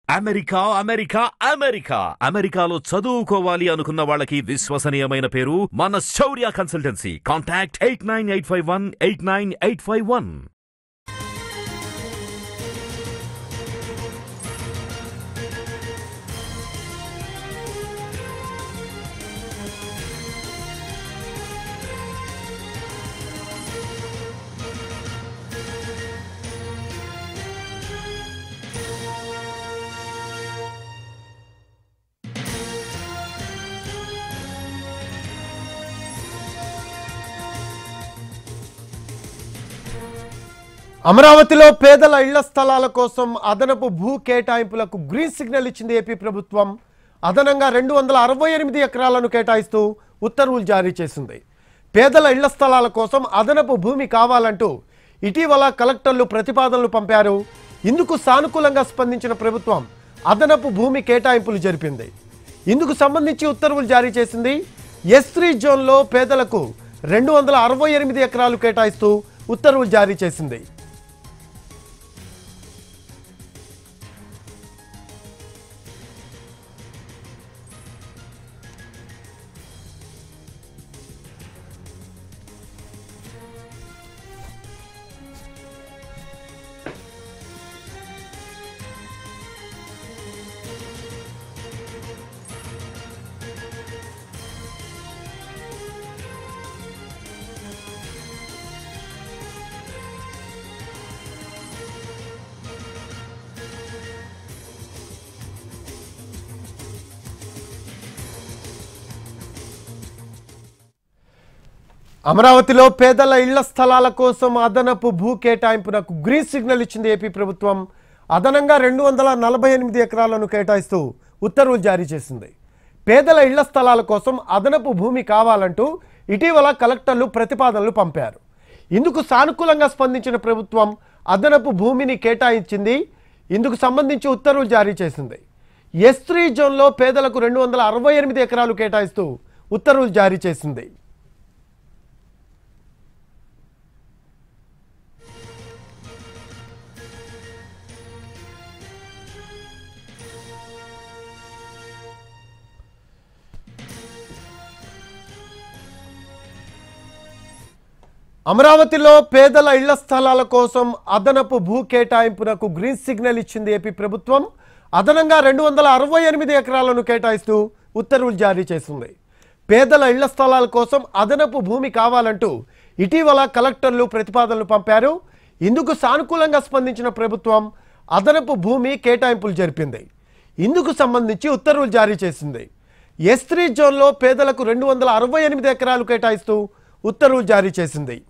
America America America అమెరికాలో చదువుకోవాలి అనుకున్న వాళ్ళకి విశ్వసనీయమైన పేరు మన Shaurya consultancy contact eight nine eight five one eight nine eight five one అమరావతిలో పేదల ఇళ్ల స్థలాల కోసం అదనపు భూ కేటాయింపులకు గ్రీన్ సిగ్నల్ ఇచ్చింది ఏపీ ప్రభుత్వం అదనంగా రెండు వందల అరవై ఎనిమిది ఎకరాలను కేటాయిస్తూ ఉత్తర్వులు జారీ చేసింది పేదల ఇళ్ల స్థలాల కోసం అదనపు భూమి కావాలంటూ ఇటీవల కలెక్టర్లు ప్రతిపాదనలు పంపారు ఇందుకు సానుకూలంగా స్పందించిన ప్రభుత్వం అదనపు భూమి కేటాయింపులు జరిపింది ఇందుకు సంబంధించి ఉత్తర్వులు జారీ చేసింది ఎస్ త్రీ జోన్లో పేదలకు రెండు వందల అరవై ఎనిమిది ఎకరాలు కేటాయిస్తూ ఉత్తర్వులు జారీ చేసింది అమరావతిలో పేదల ఇళ్ల స్థలాల కోసం అదనపు భూ కేటాయింపునకు గ్రీన్ సిగ్నల్ ఇచ్చింది ఏపీ ప్రభుత్వం అదనంగా రెండు వందల నలభై ఎనిమిది ఎకరాలను కేటాయిస్తూ ఉత్తర్వులు జారీ చేసింది పేదల ఇళ్ల స్థలాల కోసం అదనపు భూమి కావాలంటూ ఇటీవల కలెక్టర్లు ప్రతిపాదనలు పంపారు ఇందుకు సానుకూలంగా స్పందించిన ప్రభుత్వం అదనపు భూమిని కేటాయించింది ఇందుకు సంబంధించి ఉత్తర్వులు జారీ చేసింది ఎస్ త్రీ జోన్లో పేదలకు రెండు వందల అరవై ఎనిమిది ఎకరాలు కేటాయిస్తూ ఉత్తర్వులు జారీ చేసింది అమరావతిలో పేదల ఇళ్ల స్థలాల కోసం అదనపు భూ కేటాయింపునకు గ్రీన్ సిగ్నల్ ఇచ్చింది ఏపీ ప్రభుత్వం అదనంగా రెండు వందల అరవై ఎనిమిది ఎకరాలను కేటాయిస్తూ ఉత్తర్వులు జారీ చేసింది పేదల ఇళ్ల స్థలాల కోసం అదనపు భూమి కావాలంటూ ఇటీవల కలెక్టర్లు ప్రతిపాదనలు పంపారు ఇందుకు సానుకూలంగా స్పందించిన ప్రభుత్వం అదనపు భూమి కేటాయింపులు జరిపింది ఇందుకు సంబంధించి ఉత్తర్వులు జారీ చేసింది ఎస్ త్రీ జోన్లో పేదలకు రెండు వందల అరవై ఎనిమిది ఎకరాలు కేటాయిస్తూ ఉత్తర్వులు జారీ చేసింది